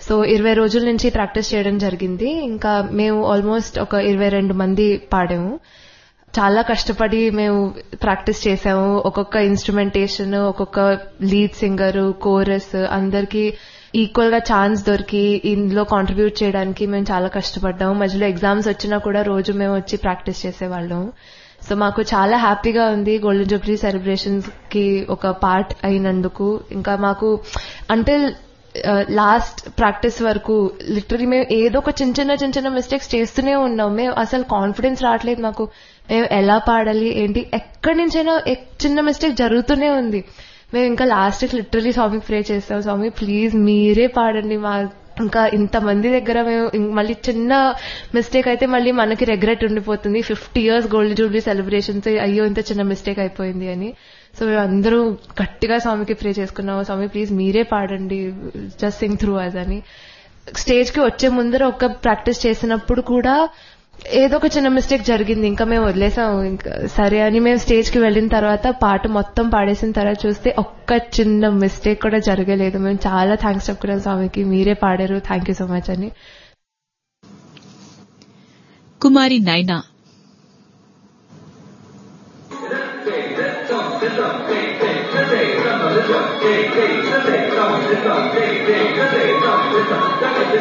so ఇరవై రోజుల నుంచి ప్రాక్టీస్ చేయడం జరిగింది ఇంకా మేము ఆల్మోస్ట్ ఒక ఇరవై రెండు మంది పాడాము చాలా కష్టపడి మేము ప్రాక్టీస్ చేసాము ఒక్కొక్క ఇన్స్ట్రుమెంటేషన్ ఒక్కొక్క లీడ్ సింగర్ కోరస్ అందరికి ఈక్వల్ గా ఛాన్స్ దొరికి ఇందులో కాంట్రిబ్యూట్ చేయడానికి మేము చాలా కష్టపడ్డాము మధ్యలో ఎగ్జామ్స్ వచ్చినా కూడా రోజు మేము వచ్చి ప్రాక్టీస్ చేసేవాళ్ళం సో మాకు చాలా హ్యాపీగా ఉంది గోల్డెన్ జూబ్లీ సెలబ్రేషన్స్ కి ఒక పార్ట్ అయినందుకు ఇంకా మాకు అంటే లాస్ట్ ప్రాక్టీస్ వరకు లిటరలీ మేము ఏదో ఒక చిన్న చిన్న చిన్న చిన్న మిస్టేక్స్ చేస్తూనే ఉన్నాం మేము అసలు కాన్ఫిడెన్స్ రావట్లేదు మాకు మేము ఎలా పాడాలి ఏంటి ఎక్కడి నుంచైనా ఎక్- చిన్న మిస్టేక్ జరుగుతూనే ఉంది మేము ఇంకా లాస్ట్ లిటరలీ స్వామికి ప్రే చేస్తాం స్వామి ప్లీజ్ మీరే పాడండి మా ఇంకా ఇంతమంది దగ్గర మేము ఇం- మళ్ళీ చిన్న మిస్టేక్ అయితే మళ్ళీ మనకి రెగ్రెట్ ఉండిపోతుంది fifty years gold jubilee celebrations అయ్యో ఇంత చిన్న మిస్టేక్ అయిపోయింది అని సో మేము అందరూ గట్టిగా స్వామికి ప్రే చేసుకున్నాము స్వామి ప్లీజ్ మీరే పాడండి జస్ట్ సింగ్ త్రూ అస్ అని స్టేజ్ కి వచ్చే ముందర ఒక ప్రాక్టీస్ చేసినప్పుడు కూడా ఏదో ఒక చిన్న మిస్టేక్ జరిగింది ఇంకా మేము వదిలేసాం ఇంకా సరే అని మేము స్టేజ్ కి వెళ్ళిన తర్వాత పాట మొత్తం పాడేసిన తర్వాత చూస్తే ఒక్క చిన్న మిస్టేక్ కూడా జరగలేదు మేము చాలా థ్యాంక్స్ చెప్పుకున్నాం స్వామికి మీరే పాడారు థ్యాంక్ యూ సో మచ్ అని కుమారి నైనా